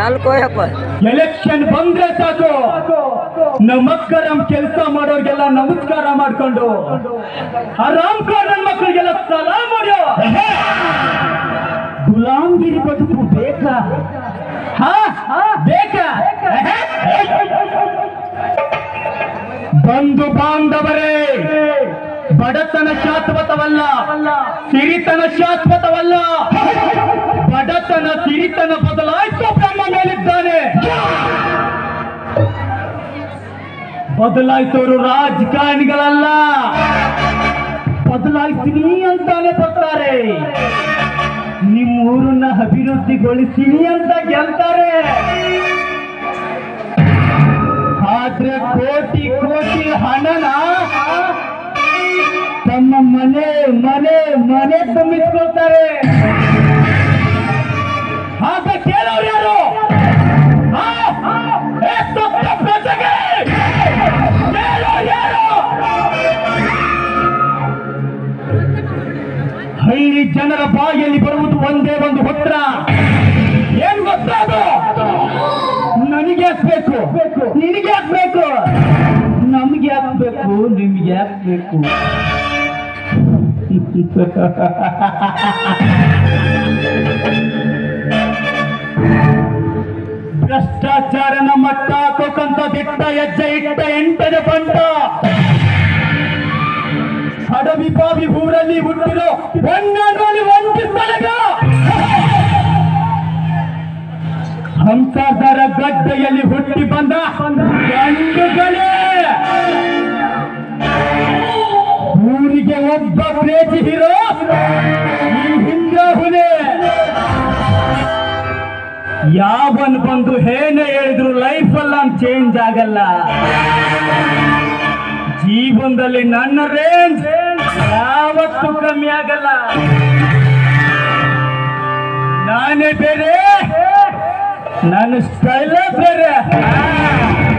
ನಾಲ್ಕು ಯಪ್ಪ ಎಲೆಕ್ಷನ್ ಬಂದ್ರೆ ಸಾಕು ನಮ್ಮಕ್ಕರಂ ಕೆಲಸ ಮಾಡೋರ್ಗೆಲ್ಲ ನಮಸ್ಕಾರ ಮಾಡ್ಕೊಂಡು ಆರಾಮ್ ನನ್ನ ಮಕ್ಕಳಿಗೆಲ್ಲ ಸಲಾ ಮಾಡೋ ಗುಲಾಮ್ಗಿರಿ ಬದುಕು ಬೇಕಾ ಹಾ ಬೇಕಾ ಬಂಧು ಬಾಂಧವರೇ ಬಡತನ ಶಾಶ್ವತವಲ್ಲ ಸಿರಿತನ ಶಾಶ್ವತವಲ್ಲ ಬಡತನ ಸಿರಿತನ ಬದಲಾಯಿಸೋ ಬ್ರಹ್ಮ ಮೇಲಿದ್ದಾನೆ ಬದಲಾಯಿಸೋರು ರಾಜಕಾರಣಿಗಳಲ್ಲ ಬದಲಾಯಿಸ್ತೀನಿ ಅಂತಾನೆ ಬರ್ತಾರೆ ನಿಮ್ಮ ಊರನ್ನ ಅಭಿವೃದ್ಧಿಗೊಳಿಸ್ತೀನಿ ಅಂತ ಗೆಲ್ತಾರೆ ಆದ್ರೆ ಕೋಟಿ ಕೋಟಿ ಹಣನ ತಮ್ಮ ಮನೆ ಮನೆ ಮನೆ ತುಂಬಿಸ್ಕೊಳ್ತಾರೆ ಆಗ ಕೇಳೋರು ಯಾರು ಆ? ಏ ಸತ್ತ ಪ್ರಜೆಗೆ ಕೇಳೋರು ಯಾರು ಹಳ್ಳಿ ಜನರ ಬಾಯಲ್ಲಿ ಬರುವುದು ಒಂದೇ ಒಂದು ಉತ್ತರ ಏನ್ ಗೊತ್ತಾ ಅದು ನನಗೆ ಹಾಕ್ಬೇಕು ನಿನಗೆ ಹಾಕ್ಬೇಕು ನಮ್ಗೆ ಹಾಕ್ಬೇಕು ನಿಮ್ಗೆ ಹಾಕ್ಬೇಕು ಭ್ರಷ್ಟಾಚಾರನ ಮಟ್ಟ ಹಾಕೋಕಂತ ದಿಟ್ಟ ಹೆಜ್ಜೆ ಇಟ್ಟ ಎಂಟನೇ ಬಂಟ ಹಡವಿ ಬಾವಿ ಊರಲ್ಲಿ ಹುಟ್ಟಿರೋ ಒಂದೊಂದು ಒಂದು ಬಲಗ ಹಂಸದರ ಗಡ್ಡೆಯಲ್ಲಿ ಹುಟ್ಟಿ ಬಂದ ಗಂಡುಗಳೇ ಊರಿಗೆ ಒಬ್ಬ ಪ್ರೇತಿ ಹೀರೋ ಈ ಹಿಂದ ಹುಲಿ ಯಾವನ್ ಬಂದು ಏನೇ ಹೇಳಿದ್ರು ಲೈಫ್ ಅಲ್ಲ ಚೇಂಜ್ ಆಗಲ್ಲ ಜೀವನದಲ್ಲಿ ನನ್ನ ರೇಂಜ್ ಯಾವತ್ತೂ ಕಮ್ಮಿ ಆಗಲ್ಲ ನಾನೇ ಬೇರೆ ನನ್ನ ಸ್ಟೈಲೇ ಬೇರೆ